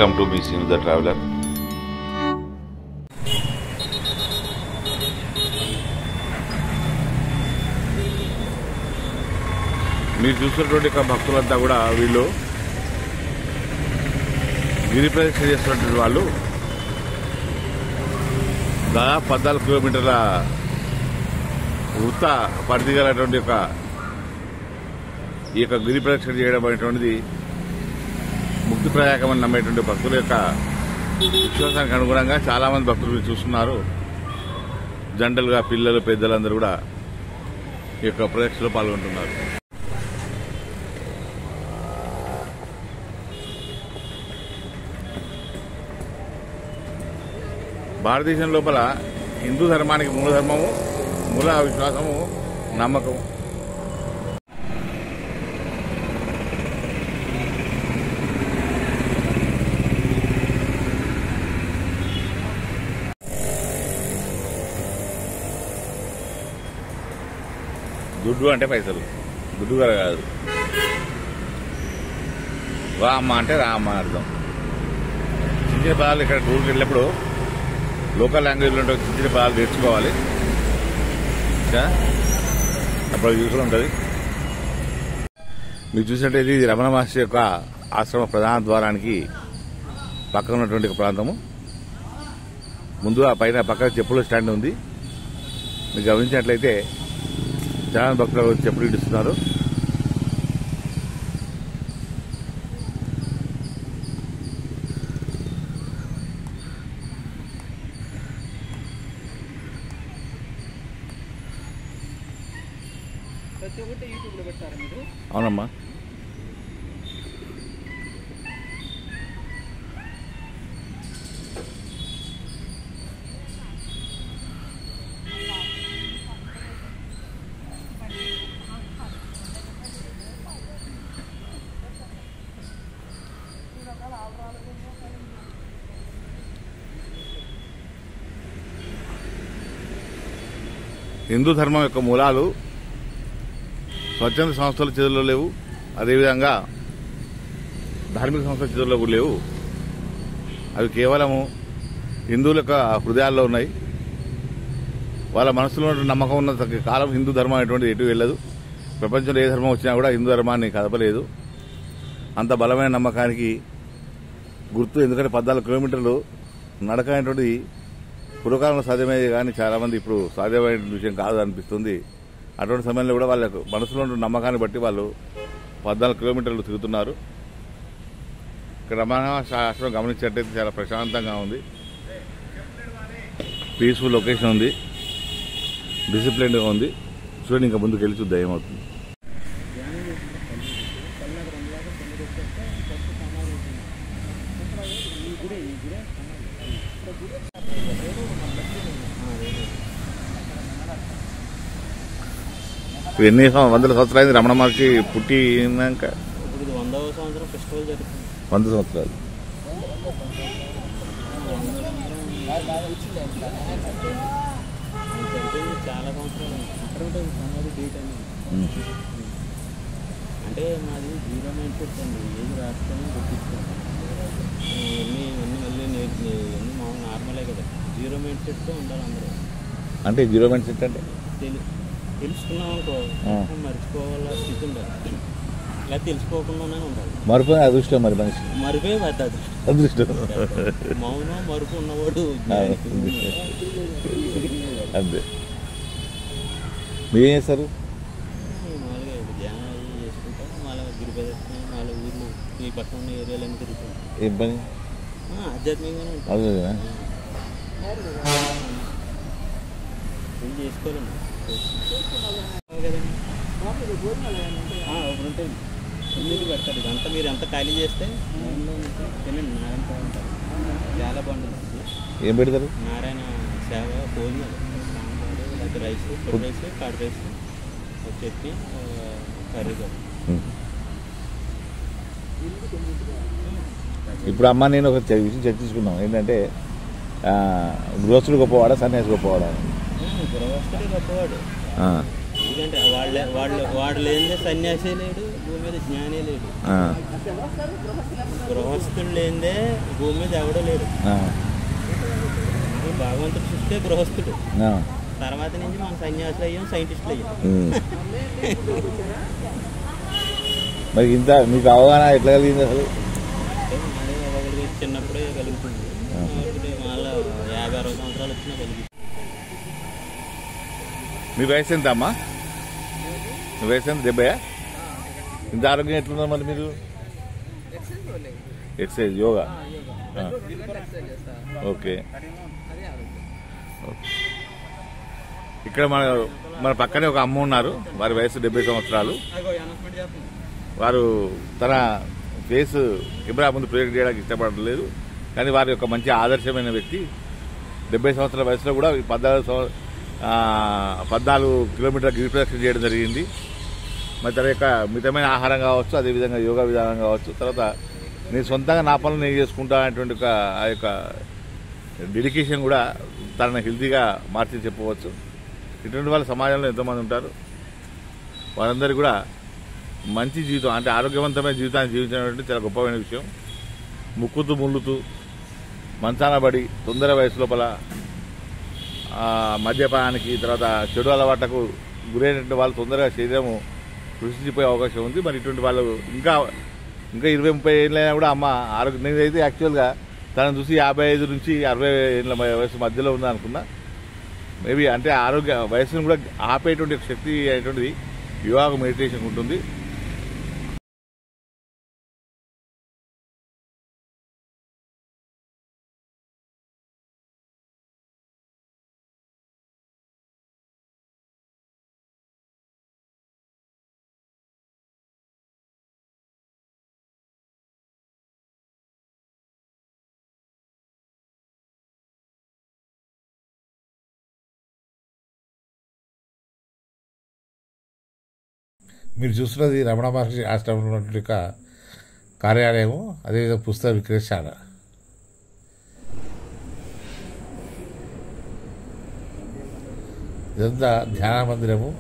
Welcome to మీ seen the traveler మీరు చూసినటువంటి యొక్క భక్తులంతా కూడా వీళ్ళు గిరి ప్రదక్షిణ చేస్తున్నటువంటి వాళ్ళు దాదాపు పద్నాలుగు కిలోమీటర్ల వృత్త పరిధి గలటువంటి యొక్క ఈ యొక్క గిరి ప్రదక్షిణ చేయడం అనేటువంటిది ముక్తి ప్రయాకమని నమ్మేటువంటి భక్తుల యొక్క విశ్వాసానికి అనుగుణంగా చాలా మంది భక్తులు మీరు చూస్తున్నారు జంటలుగా పిల్లలు పెద్దలందరూ కూడా ఈ యొక్క ప్రదక్షిణలో పాల్గొంటున్నారు భారతదేశం లోపల హిందూ ధర్మానికి మూల ధర్మము మూల విశ్వాసము నమ్మకము దుడ్డు అంటే పైసలు దుడ్డు గారు కాదు వా అమ్మ అంటే రా అమ్మ అని అర్థం చిన్న చిన్న పదాలు ఇక్కడ టూర్కి వెళ్ళినప్పుడు లోకల్ లాంగ్వేజ్లో ఉంటే చిన్న చిన్న పదాలు నేర్చుకోవాలి ఇంకా అప్పుడు యూస్ఫుల్ ఉంటుంది మీరు చూసినట్టయితే ఇది రమణ మహర్షి యొక్క ఆశ్రమ ప్రధాన ద్వారానికి పక్కన ఉన్నటువంటి ఒక ప్రాంతము ముందుగా పైన పక్కన చెప్పుల స్టాండ్ ఉంది మీరు గమనించినట్లయితే చాలా భక్తులు చెప్పులు ఇస్తున్నారు ప్రతి ఒక్కటి యూట్యూబ్లో పెట్టారు మీరు అవునమ్మా హిందూ ధర్మం యొక్క మూలాలు స్వచ్ఛంద సంస్థల చేతుల్లో లేవు అదేవిధంగా ధార్మిక సంస్థల చేతుల్లో కూడా లేవు అవి కేవలము హిందువుల యొక్క హృదయాల్లో ఉన్నాయి వాళ్ళ మనసులో ఉన్న నమ్మకం ఉన్నంత కాలం హిందూ ధర్మం అనేటువంటిది ఎటు వెళ్ళదు ప్రపంచంలో ఏ ధర్మం వచ్చినా కూడా హిందూ ధర్మాన్ని కదపలేదు అంత బలమైన నమ్మకానికి గుర్తు ఎందుకంటే పద్నాలుగు కిలోమీటర్లు నడక అనేటువంటిది పూర్వకాలంలో సాధ్యమయ్యేది కానీ చాలా మంది ఇప్పుడు సాధ్యమైన విషయం కాదు అనిపిస్తుంది అటువంటి సమయంలో కూడా వాళ్ళకు మనసులో ఉన్న నమ్మకాన్ని బట్టి వాళ్ళు పద్నాలుగు కిలోమీటర్లు తిరుగుతున్నారు ఇక్కడ రమణ ఆశ్రమం గమనించినట్టయితే చాలా ప్రశాంతంగా ఉంది పీస్ఫుల్ లొకేషన్ ఉంది డిసిప్లిన్గా ఉంది చూడండి ఇంకా ముందుకు వెళ్ళి చూద్దాం ఏమవుతుంది ఇప్పుడు ఎన్ని సం- వందల సంవత్సరాలు రమణ మహర్షి పుట్టినాక ఇప్పుడు ఇది వందవ సంవత్సరం ఫెస్టివల్ జరుగుతుంది వంద సంవత్సరాలు ఇది జరిగింది చాలా సంవత్సరాలు అక్కడ ఉంటుంది సమాధి డేట్ అనేది ఉమ్. అంటే మాది జీరో మైండ్ సెట్ అండి ఏది రాసుకొని గుర్తిస్తాను ఇవన్నీ ఇవన్నీ మళ్ళీ నేర్చు ఇవన్నీ మామూలు నార్మలే కదా జీరో మైండ్ సెట్తో ఉండాలి అందరూ అంటే జీరో మైండ్ సెట్ అంటే తెలి తెలుసుకున్నాం అనుకో ఆ. మర్చిపోవాల స్థితి ఉండాలి ఇలా తెలుసుకోకుండానే ఉండాలి మరుపు అదృష్టం మరి మనిషి మరిపే పెద్ద అదృష్టం. అదృష్టం మౌనం మరుపు ఉన్నవాడు ఆ, అంతే మీరేం చేస్తారు మామూలుగా ధ్యానం అవి చేసుకుంటాం మళ్ళీ గిరి ప్రదక్షిణ మళ్ళీ ఊర్లు ఈ పక్కన ఉన్న ఏరియాలన్నీ తిరుగుతాం ఏం పని ఆ, ఆధ్యాత్మికంగానే ఉంటాం అదేనా ఏం చేసుకోలేము కదండి ఆ, ఒకటి ఉంటుంది తొమ్మిది పెడతారు ఇదంతా మీరు ఎంత ఖాళీ చేస్తే దానిలో నుంచి తినండి నారాయణ సేవ ఉంటారు చాలా బాగుంటుంది ఏం పెడతారు నారాయణ సేవ భోజనాలు సాంబారు లేకపోతే రైస్ పొడి రైస్ కర్డ్ రైస్ చట్నీ ఆ, కర్రీ కూడా ఉమ్. ఇప్పుడు అమ్మ నేను ఒక చ- విషయం చర్చించుకున్నాం ఏంటంటే ఆ, గృహస్థుడు గొప్పవాడా సన్యాసి గొప్పవాడా అని. గృహస్థుడే గొప్పవాడు ఆ, ఈ ఎందుకంటే వాళ్ళ వాళ్ళు వాడు లేనిదే సన్యాసి లేడు భూమి మీద జ్ఞానే లేడు ఆ, గృహస్థుడు లేనిదే భూమి మీద ఎవడో లేడు ఆ, ఇప్పుడు భగవంతుడు సృష్టి గృహస్థుడు ఆ. తర్వాత నుంచి మనం సన్యాసులు అయ్యాం సైంటిస్టులు అయ్యాం ఉమ్. మరి ఇంత మీకు అవగాహన ఎట్లా కలిగింది అసలు అంటే మరి ఒకరికి చిన్నప్పుడే కలుగుతుంది ఒకటి మళ్ళీ యాభై అరవై సంవత్సరాలు వచ్చినా కలుగుతుంది మీ వయసు ఎంత అమ్మా మీ వయసు ఎంత డెబ్బై ఇంత ఆరోగ్యం ఎట్లున్నారు మరి మీరు ఎక్సర్సైజ్ యోగా ఆ. Okay okay. ఇక్కడ మన మన పక్కనే ఒక అమ్మ ఉన్నారు వారి వయసు డెబ్బై సంవత్సరాలు వారు తన ఫేస్ కెమెరా ముందు ప్రయోగం చేయడానికి ఇష్టపడలేదు కానీ వారి యొక్క మంచి ఆదర్శమైన వ్యక్తి డెబ్బై సంవత్సరాల వయసులో కూడా ఈ పద్నాలుగు సంవ- ఆ, పద్నాలుగు కిలోమీటర్ల గిరి ప్రదక్షిణ చేయడం జరిగింది మరి తన యొక్క మితమైన ఆహారం కావచ్చు అదేవిధంగా యోగా విధానం కావచ్చు తర్వాత నేను సొంతంగా నా పనులు నేను చేసుకుంటా అనేటువంటి ఒక ఆ యొక్క డెడికేషన్ కూడా తనని హెల్తీగా మార్చి చెప్పవచ్చు ఇటువంటి వాళ్ళ సమాజంలో ఎంతోమంది ఉంటారు వారందరికీ కూడా మంచి జీవితం అంటే ఆరోగ్యవంతమైన జీవితాన్ని జీవించడం చాలా గొప్పమైన విషయం ముక్కుతూ ముళ్ళుతూ మంచాన పడి తొందర వయసు లోపల ఆ, మద్యపానానికి తర్వాత చెడు అలవాట్లకు గురైనటువంటి వాళ్ళు తొందరగా శరీరము కృషించిపోయే అవకాశం ఉంది మరి ఇటువంటి వాళ్ళు ఇంకా ఇంకా ఇరవై ముప్పై ఏళ్ళైనా కూడా అమ్మ ఆరోగ్యం నేనైతే యాక్చువల్గా తనను చూసి యాభై ఐదు నుంచి అరవై ఏళ్ళ వయసు మధ్యలో ఉందా అనుకున్నా మేబీ అంటే ఆరోగ్య వయసును కూడా ఆపేటువంటి ఒక శక్తి అనేటువంటిది యోగా మెడిటేషన్ ఉంటుంది మీరు చూస్తున్నది రమణ మహర్షి ఆశ్రమంలో ఉన్నటువంటి ఒక కార్యాలయము అదేవిధంగా పుస్తక విక్రయశాల ఇదంతా ధ్యాన మందిరము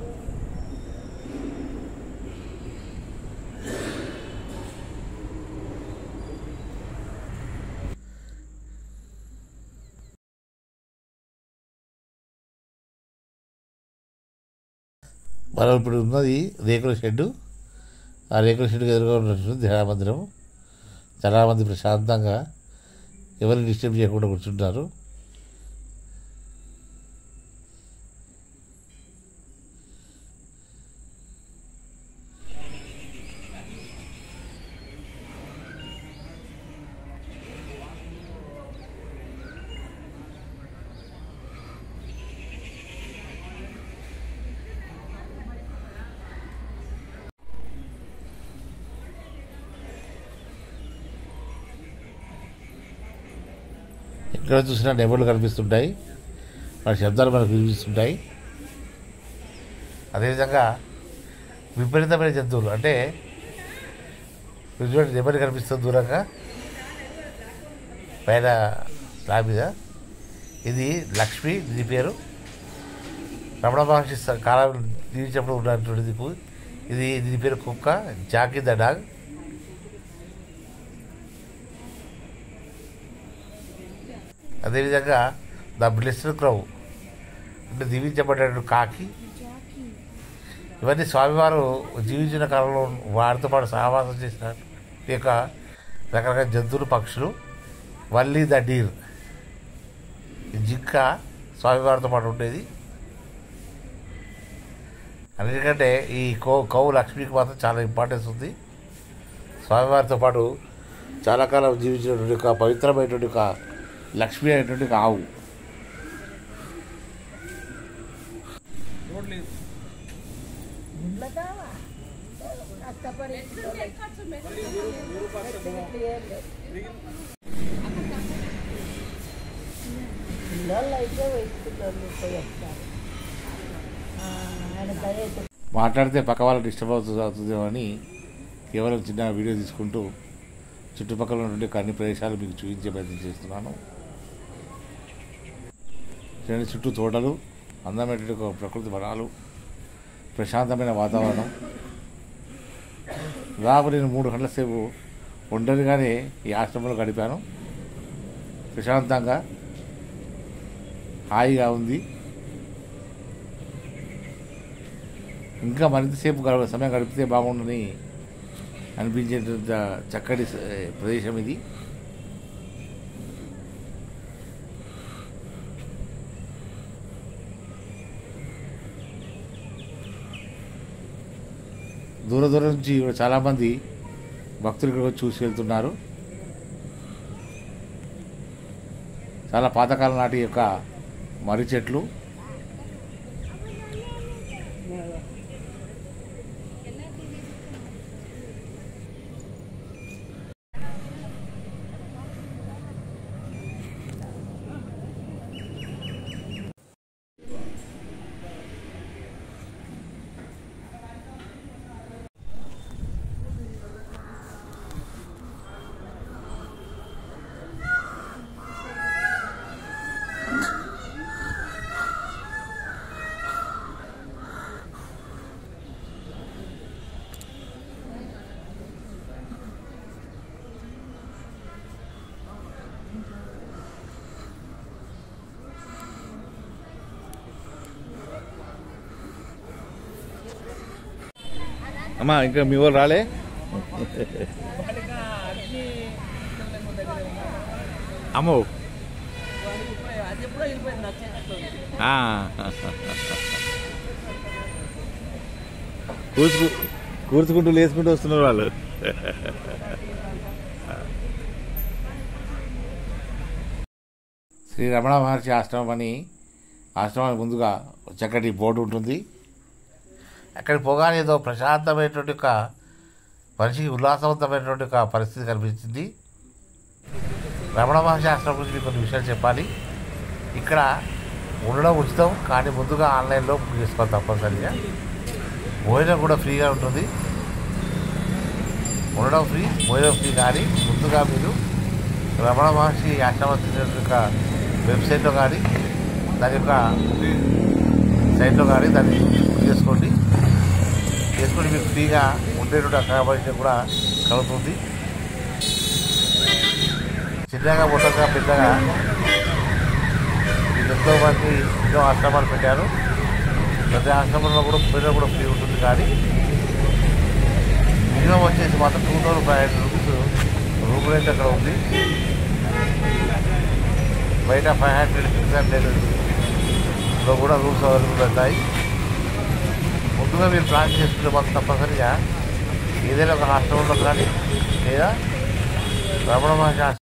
మనం ఇప్పుడు ఉన్నది రేకుల షెడ్డు ఆ రేకుల షెడ్డుకి ఎదురుగా ఉన్నటువంటి ధ్యాన మందిరం చాలామంది ప్రశాంతంగా ఎవరిని డిస్టర్బ్ చేయకుండా కూర్చుంటారు ఎక్కడ చూసినా నెమళ్ళు కనిపిస్తుంటాయి వాటి శబ్దాలు మనకు వినిపిస్తుంటాయి అదేవిధంగా విపరీతమైన జంతువులు అంటే మీరు చూడండి నెమలి కనిపిస్తుంది దూరంగా పైన స్లాబ్ మీద ఇది లక్ష్మి దీని పేరు రమణ మహర్షి స- కాలం జీవించినప్పుడు ఉన్నటువంటిది పు- ఇది దీని పేరు కుక్క జాకీ ద డాగ్ అదేవిధంగా ద బ్లెస్డ్ క్రౌ అంటే దీవించబడ్డ కాకి ఇవన్నీ స్వామివారు జీవించిన కాలంలో వారితో పాటు సహవాసం చేసిన ఈ యొక్క రకరకాల జంతువులు పక్షులు వల్లి ద డీర్ ఈ జింక స్వామివారితో పాటు ఉండేది అన్నిటికంటే ఈ కో కౌ లక్ష్మికి మాత్రం చాలా ఇంపార్టెన్స్ ఉంది స్వామివారితో పాటు చాలా కాలం జీవించినటువంటి ఒక పవిత్రమైనటువంటి ఒక లక్ష్మి అనేటువంటి ఒక ఆవు పిల్లలు అయితే వేసుకుంటారు ముప్పై వస్తారు ఆయన దయ మాట్లాడితే పక్క వాళ్ళు డిస్టర్బ్ అవుతుంది అవుతుందేమో అని కేవలం చిన్న వీడియో తీసుకుంటూ చుట్టుపక్కల ఉన్నటువంటి అన్ని ప్రదేశాలు మీకు చూపించే ప్రయత్నం చేస్తున్నాను చూడండి చుట్టూ తోటలు అందమైనటువంటి ఒక ప్రకృతి వనాలు ప్రశాంతమైన వాతావరణం దాదాపు నేను మూడు గంటల సేపు ఒంటరిగానే ఈ ఆశ్రమంలో గడిపాను ప్రశాంతంగా హాయిగా ఉంది ఇంకా మరింతసేపు గడ సమయం గడిపితే బాగుండని అనిపించేంత చక్కటి స- ప్రదేశం ఇది దూర దూరం నుంచి ఇక్కడ చాలామంది భక్తులు ఇక్కడ వచ్చి చూసి వెళ్తున్నారు చాలా పాతకాలం నాటి యొక్క మర్రి చెట్లు అమ్మా ఇంకా మీ వాళ్ళు రాలే అమ్మో ఆ. కూర్చుకు కూర్చుకుంటూ లేచుకుంటూ వస్తున్నారు వాళ్ళు శ్రీ రమణ మహర్షి ఆశ్రమం అని ఆశ్రమానికి ముందుగా చక్కటి బోర్డు ఉంటుంది అక్కడికి పోగానే ఏదో ప్రశాంతమైనటువంటి ఒక మనిషికి ఉల్లాసవంతమైనటువంటి ఒక పరిస్థితి కనిపించింది రమణ మహర్షి ఆశ్రమం గురించి మీకు కొన్ని విషయాలు చెప్పాలి ఇక్కడ ఉండడం ఉచితం కానీ ముందుగా ఆన్లైన్లో బుక్ చేసుకోవాలి తప్పనిసరిగా భోజనం కూడా ఫ్రీగా ఉంటుంది ఉండడం ఫ్రీ భోజనం ఫ్రీ కానీ ముందుగా మీరు రమణ మహర్షి ఆశ్రమం యొక్క వెబ్సైట్లో కానీ దాని యొక్క సైట్లో కానీ దాన్ని బుక్ చేసుకోండి చేసుకుంటే మీకు ఫ్రీగా ఉండేటువంటి అకామిడేషన్ కూడా కలుగుతుంది చిన్నగా మొట్టగా పెద్దగా ఎంతో మంది ఎన్నో ఆశ్రమాలు పెట్టారు ప్రతి ఆశ్రమంలో కూడా భోజనం కూడా ఫ్రీ ఉంటుంది కానీ మినిమం వచ్చేసి మాత్రం two thousand five hundred rupees room rent అక్కడ ఉంది బయట ఫైవ్ హండ్రెడ్ సిక్స్ హండ్రెడ్ లో కూడా రూమ్స్ అవైలబుల్ ఉంటాయి ముందుగా మీరు ప్లాన్ చేసుకుంటే మాత్రం తప్పనిసరిగా ఏదైనా ఒక హాస్టల్లో కానీ లేదా రమణ మహర్షి